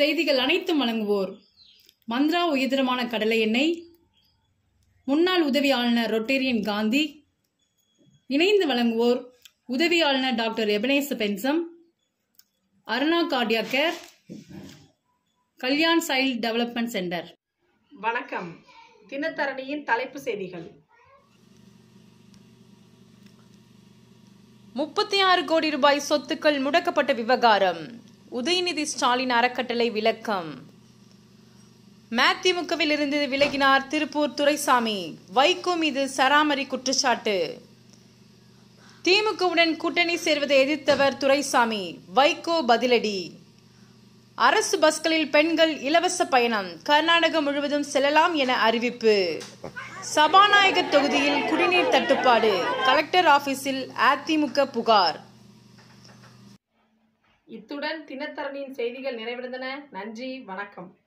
செய்திகள் அனைத்தும் வழங்குவோர் மந்த்ரா உயர்தரமான கடலை எண்ணெய் முன்னாள் உதவி ஆளுநர் ரொட்டேரியன் காந்தி இணைந்து வழங்குவோர் உதவி ஆளுநர் டாக்டர் எபனேச பென்சம் அருணா கார்டியா care Kalyan child development centre வணக்கம் தினத்தரணியின் தலைப்பு செய்திகள் முப்பத்தி ஆறு கோடி ரூபாய் சொத்துக்கள் முடக்கப்பட்ட விவகாரம் உதயநிதி ஸ்டாலின் அறக்கட்டளை விளக்கம் மதிமுகவில் இருந்து விலகினார் திருப்பூர் துரைசாமி வைகோ மீது சராமரி குற்றச்சாட்டு திமுகவுடன் கூட்டணி சேர்வதை எதிர்த்தவர் துரைசாமி வைகோ பதிலடி அரசு பஸ்களில் பெண்கள் இலவச பயணம் கர்நாடகம் முழுவதும் செல்லலாம் என அறிவிப்பு சபாநாயகர் தொகுதியில் குடிநீர் தட்டுப்பாடு கலெக்டர் ஆபீஸில் அதிமுக புகார் இத்துடன் தினத்தரணியின் செய்திகள் நிறைவடைந்தன நன்றி வணக்கம்